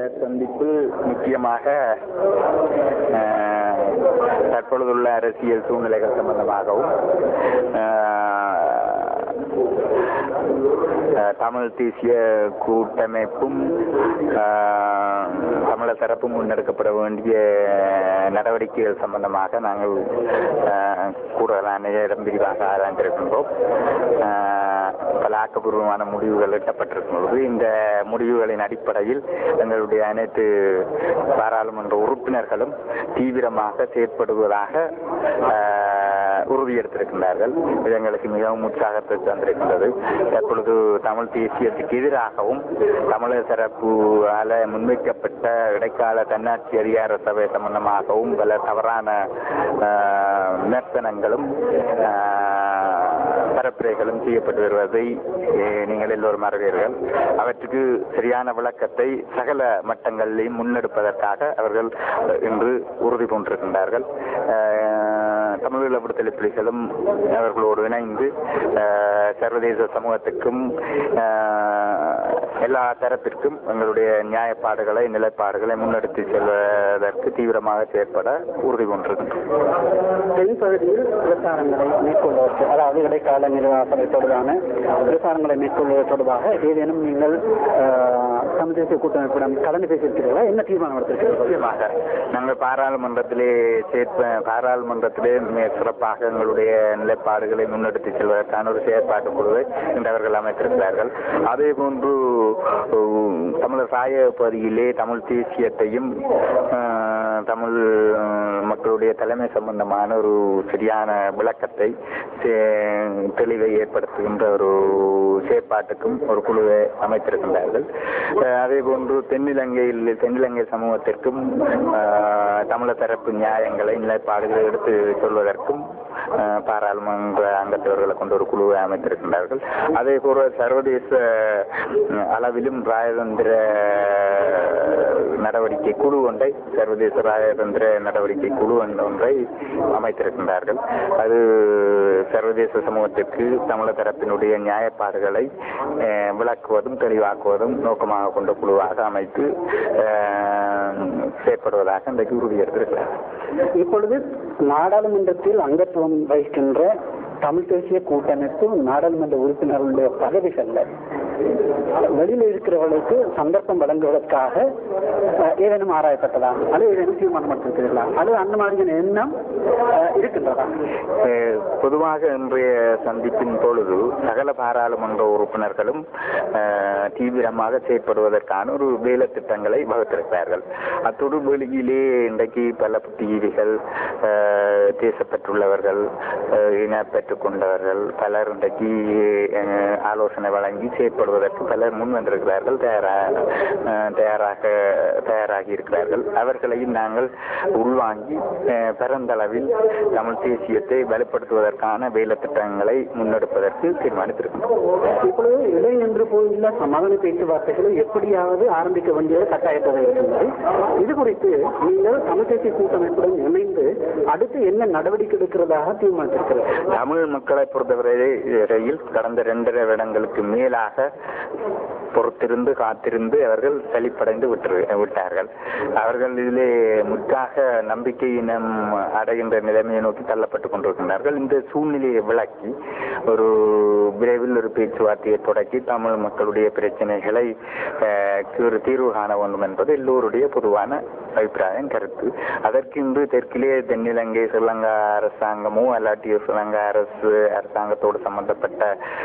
சந்திப்பில் முக்கியமாக அஹ், தற்பொழுதுள்ள அரசியல் சூழ்நிலைகள் சம்பந்தமாகவும் அஹ், தமிழ் தேசிய கூட்டமைப்பும் அஹ், தமிழர் தரப்பும் முன்னெடுக்கப்பட வேண்டிய நடவடிக்கைகள் சம்பந்தமாக நாங்கள் அஹ், கூடுதலான நேரம் விரிவாக ஆராய்ந்திருக்கின்றோம் அஹ், பல ஆக்கப்பூர்வமான முடிவுகள் எட்டப்பட்டிருக்கிறது இந்த முடிவுகளின் அடிப்படையில் எங்களுடைய அனைத்து பாராளுமன்ற உறுப்பினர்களும் தீவிரமாக செயற்படுவதாக அஹ், உறுதியெடுத்திருக்கின்றார்கள் இது எங்களுக்கு மிகவும் உற்சாகத்தை தந்திருக்கின்றது தற்பொழுது தமிழ் தேசியத்துக்கு எதிராகவும் தமிழர் தரப்பால முன்வைக்கப்பட்ட இடைக்கால தன்னாட்சி அதிகார சபை சம்பந்தமாகவும் பல தவறான அஹ், விமர்சனங்களும் அஹ், பரப்புரைகளும் செய்யப்பட்டு வருவதை அஹ், நீங்கள் எல்லோரும் அறிவீர்கள் அவற்றுக்கு சரியான விளக்கத்தை சகல மட்டங்களிலும் முன்னெடுப்பதற்காக அவர்கள் இன்று உறுதி பூண்டிருக்கின்றார்கள் அஹ், தமிழீழ விடுதலை புலிகளும் அவர்களோடு இணைந்து அஹ், சர்வதேச சமூகத்துக்கும் அஹ், எல்லா தரப்பிற்கும் எங்களுடைய நியாயப்பாடுகளை நிலைப்பாடுகளை முன்னெடுத்து செல்வதற்கு தீவிரமாக செயற்பட உறுதி கொண்டிருக்கின்றோம் தென் பகுதியில் பிரச்சாரங்களை மேற்கொள்வதற்கு அதாவது இடைக்கால நிர்வாக சபை தொடர்பான பிரச்சாரங்களை மேற்கொள்வது தொடர்பாக ஏதேனும் நீங்கள் ஆஹ், தமிழ் தேசிய கூட்டமைப்பிடம் கலந்து பேசியிருக்கிறீர்களா என்ன தீர்மானம் எடுத்திருக்கிறீர்கள் நிச்சயமாக நாங்கள் பாராளுமன்றத்திலே சேர்ப்ப பாராளுமன்றத்திலே மிக சிறப்பாக எங்களுடைய நிலைப்பாடுகளை முன்னெடுத்து செல்வதற்கான ஒரு செயற்பாட்டு குழுவை இன்று அவர்கள் அமைத்திருக்கிறார்கள் அதே போன்று உம், தமிழர் சாய பகுதியிலே தமிழ் தேசியத்தையும் ஆஹ், தமிழ் ஆஹ், மக்களுடைய தலைமை சம்பந்தமான ஒரு சரியான விளக்கத்தை சே- தெளிவை ஏற்படுத்துகின்ற ஒரு செயற்பாட்டுக்கும் ஒரு குழுவை அமைத்திருக்கின்றார்கள் அஹ் அதே போன்று தென்னிலங்கையில் தென்னிலங்கை சமூகத்திற்கும் அஹ், தமிழர் தரப்பு நியாயங்களை நிலைப்பாடுகளை எடுத்து சொல்வதற்கும் அஹ், பாராளுமன்ற அங்கத்தவர்களை கொண்ட ஒரு குழுவை அமைத்திருக்கின்றார்கள் அதே போல சர்வதேச அஹ், அளவிலும் ராஜதந்திர நடவடிக்கை குழு ஒன்றை சர்வதேச ராஜதந்திர நடவடிக்கை குழு ஒன்றை அமைத்திருக்கின்றார்கள் அது சர்வதேச சமூகத்திற்கு தமிழர் தரப்பினுடைய நியாயப்பாடுகளை அஹ், விளக்குவதும் தெளிவாக்குவதும் நோக்கமாக கொண்ட குழுவாக அமைத்து அஹ், செயற்படுவதாக இன்றைக்கு உறுதியெடுத்திருக்கிறார் இப்பொழுது நாடாளுமன்றத்தில் அங்கத்துவம் வகிக்கின்ற தமிழ் தேசிய கூட்டமைப்பு நாடாளுமன்ற உறுப்பினர்களுடைய பதவிகள்ல வெளியில இருக்கிறவர்களுக்கு சந்தர்ப்பம் வழங்குவதற்காக அஹ், ஏதேனும் ஆராயப்பட்டதா அல்லது ஏதேனும் தீர்மானம் எடுத்திருக்கிறீர்களா அல்லது அந்த மாதிரியான எண்ணம் அஹ், இருக்கின்றதா அஹ், பொதுவாக இன்றைய சந்திப்பின் பொழுது சகல பாராளுமன்ற உறுப்பினர்களும் அஹ், தீவிரமாக செயற்படுவதற்கான ஒரு வேலை திட்டங்களை வகுத்திருக்கிறார்கள் அத்தோடு வெளியிலே இன்றைக்கு பல புத்திஜீவிகள் அஹ், தேசப்பற்றுள்ளவர்கள் அஹ், இன பெற்றுக் கொண்டவர்கள் பலர் இன்றைக்கு அஹ், ஆலோசனை வழங்கி செயற்படுவதற்கு பலர் முன் வந்திருக்கிறார்கள் தயாரா- அஹ், தயாராக தயாராகி இருக்கிறார்கள் அவர்களையும் நாங்கள் உள்வாங்கி அஹ், பரந்தளவில் தமிழ் தேசியத்தை வலுப்படுத்துவதற்கான வேலை திட்டங்களை முன்னெடுப்பதற்கு தீர்மானித்திருக்கின்றோம் இப்பொழுது இலை நின்று போயுள்ள சமாதான பேச்சுவார்த்தைகளை எப்படியாவது ஆரம்பிக்க வேண்டிய கட்டாயத்தில் இருக்கின்றது இது குறித்து நீங்கள் தமிழ் தேசிய கூட்டமைப்புடன் இணைந்து அடுத்து என்ன நடவடிக்கை எடுக்கிறதாக தீர்மானித்திருக்கிறது தமிழ் மக்களை பொறுத்தவரையில் கடந்த இரண்டரை வருடங்களுக்கு மேலாக பொறுத்திருந்து காத்திருந்து அவர்கள் சலிப்படைந்து விட்டு விட்டார்கள் அவர்கள் இதிலே முற்றாக நம்பிக்கையினம் அடைகின்ற நிலைமையை நோக்கி தள்ளப்பட்டுக் கொண்டிருக்கின்றார்கள் இந்த சூழ்நிலையை விளக்கி ஒரு விரைவில் ஒரு பேச்சுவார்த்தையை தொடக்கி தமிழ் மக்களுடைய பிரச்சனைகளை அஹ், ஒரு தீர்வு காண வேண்டும் என்பது எல்லோருடைய பொதுவான அபிப்பிராயம் கருத்து அதற்கு இன்று தெற்கிலே தென்னிலங்கை ஸ்ரீலங்கா அரசாங்கமோ அல்லாட்டி ஸ்ரீலங்கா அரசு அரசாங்கத்தோடு சம்பந்தப்பட்ட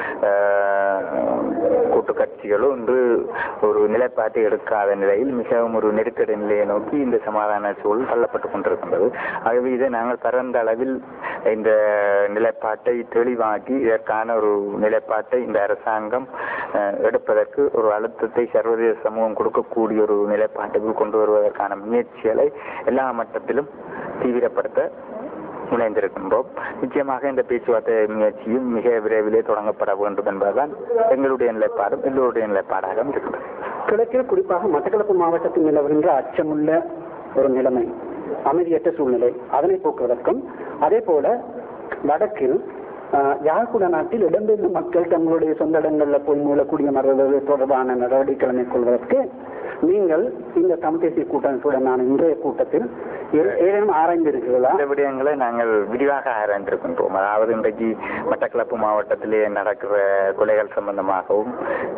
அஹ், கூட்டு கட்சிகளோ இன்று ஒரு நிலைப்பாட்டை எடுக்காத நிலையில் மிகவும் ஒரு நெருக்கடி நிலையை நோக்கி இந்த சமாதான சூழல் தள்ளப்பட்டுக் கொண்டிருக்கின்றது ஆகவே இதை நாங்கள் பரந்த அளவில் இந்த நிலைப்பாட்டை தெளிவாக்கி இதற்கான ஒரு நிலைப்பாட்டை இந்த அரசாங்கம் அஹ், எடுப்பதற்கு ஒரு அழுத்தத்தை சர்வதேச சமூகம் கொடுக்கக்கூடிய ஒரு நிலைப்பாட்டுக்கு கொண்டு வருவதற்கான முயற்சிகளை எல்லா மட்டத்திலும் தீவிரப்படுத்த முனைந்திருக்கின்றோம் நிச்சயமாக இந்த பேச்சுவார்த்தை முயற்சியும் மிக விரைவிலே தொடங்கப்பட வேண்டும் என்பதுதான் எங்களுடைய நிலைப்பாடும் எல்லோருடைய நிலைப்பாடாக இருக்கிறது கிழக்கில் குறிப்பாக மட்டக்களப்பு மாவட்டத்தில் நிலவுகின்ற அச்சமுள்ள ஒரு நிலைமை அமைதியற்ற சூழ்நிலை அதனை போக்குவதற்கும் அதே போல வடக்கில் ஆஹ், யாழ்குடா நாட்டில் இடம்பெயர்ந்த மக்கள் தங்களுடைய சொந்த இடங்கள்ல போய் மீளக்கூடிய மறுவது தொடர்பான நடவடிக்கைகளை மேற்கொள்வதற்கு நீங்கள் இந்த தமிழ் தேசிய கூட்டமைப்புடனான இன்றைய கூட்டத்தில் ஏ- ஏதேனும் ஆராய்ந்திருக்கிறீர்களா இந்த விடயங்களை நாங்கள் விரிவாக ஆராய்ந்திருக்கின்றோம் அதாவது இன்றைக்கு மட்டக்களப்பு மாவட்டத்திலே நடக்கிற கொலைகள் சம்பந்தமாகவும்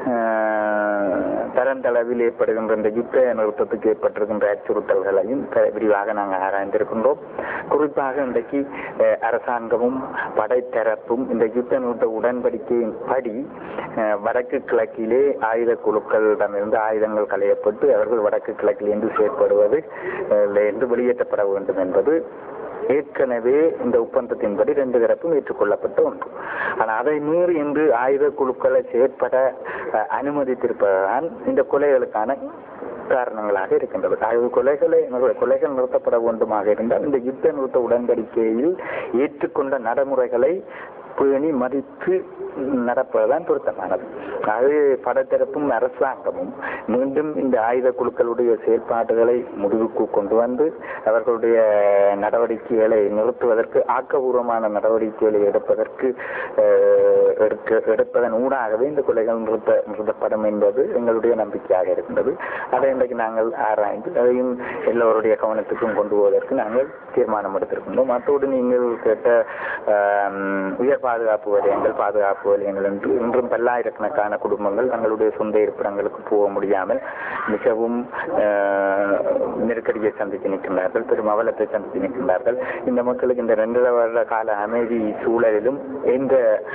ஆஹ், தரந்தளவில் ஏற்படுகின்ற இந்த யுத்த நிறுத்தத்துக்கு ஏற்பட்டிருக்கின்ற அச்சுறுத்தல்களையும் த- விரிவாக நாங்கள் ஆராய்ந்திருக்கின்றோம் குறிப்பாக இன்றைக்கு அஹ், அரசாங்கமும் படைத்தரப்பும் இந்த யுத்த நிறுத்த உடன்படிக்கையின் படி அஹ், வடக்கு கிழக்கிலே ஆயுத குழுக்களிடமிருந்து ஆயுதங்கள் களையப்பட்டு அவர்கள் வடக்கு கிழக்கிலிருந்து செயற்படுவது அஹ், என்று வெளியேற்றப்பட வேண்டும் என்பது ஏற்கனவே இந்த ஒப்பந்தத்தின்படி ரெண்டு தரப்பும் ஏற்றுக்கொள்ளப்பட்ட ஒன்று ஆனால் அதை மீறி இன்று ஆயுத குழுக்களை செயற்பட அஹ், அனுமதித்திருப்பதுதான் இந்த கொலைகளுக்கான காரணங்களாக இருக்கின்றது ஆயுத கொலைகளை கொலைகள் நிறுத்தப்பட வேண்டுமாக இருந்தால் இந்த யுத்த நிறுத்த உடன்படிக்கையில் ஏற்றுக்கொண்ட நடைமுறைகளை பேணி மதித்து நடப்பதுதான் பொருத்தமானது அது படத்தரப்பும் அரசாங்கமும் மீண்டும் இந்த ஆயுத குழுக்களுடைய செயல்பாடுகளை முடிவுக்கு கொண்டு வந்து அவர்களுடைய நடவடிக்கைகளை நிறுத்துவதற்கு ஆக்கபூர்வமான நடவடிக்கைகளை எடுப்பதற்கு அஹ், எடுக்க எடுப்பதன் ஊடாகவே இந்த கொலைகள் நிறுத்த நிறுத்தப்படும் என்பது எங்களுடைய நம்பிக்கையாக இருக்கின்றது அதை இன்றைக்கு நாங்கள் ஆராய்ந்து அதையும் எல்லோருடைய கவனத்துக்கும் கொண்டு போவதற்கு நாங்கள் தீர்மானம் எடுத்திருக்கின்றோம் அத்தோடு நீங்கள் கேட்ட ஆம், உயர் பாதுகாப்பு வலயங்கள் பாதுகாப்பு வலயங்கள் என்று இன்றும் பல்லாயிரக்கணக்கான குடும்பங்கள் தங்களுடைய சொந்த இருப்பிடங்களுக்கு போக முடியாமல் மிகவும் ஆஹ், நெருக்கடியை சந்தித்து நிற்கின்றார்கள் பெரும் அவலத்தை சந்தித்து நிற்கின்றார்கள் இந்த மக்களுக்கு இந்த ரெண்டரை வருட கால அமைதி சூழலிலும் எந்த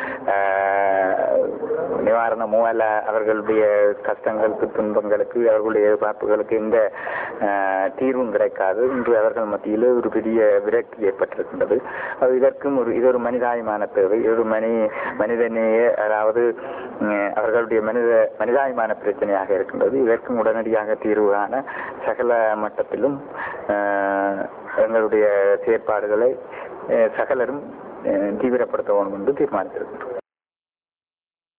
ஆஹ், நிவாரணமோ அல்ல அவர்களுடைய கஷ்டங்களுக்கு துன்பங்களுக்கு அவர்களுடைய எதிர்பார்ப்புகளுக்கு எந்த ஆஹ், தீர்வும் கிடைக்காது இன்று அவர்கள் மத்தியில் ஒரு பெரிய விரக்தி ஏற்பட்டிருக்கின்றது அது இதற்கும் ஒரு இது ஒரு மனிதாயமான தேவை இது ஒரு மனி மனிதநேய அதாவது உம், அவர்களுடைய மனித மனிதாயமான பிரச்சனையாக இருக்கின்றது இதற்கும் உடனடியாக தீர்வு காண சகல மட்டத்திலும் ஆஹ், எங்களுடைய செயற்பாடுகளை அஹ், சகலரும் அஹ், தீவிரப்படுத்த வேண்டும் என்று தீர்மானித்திருக்கின்றோம்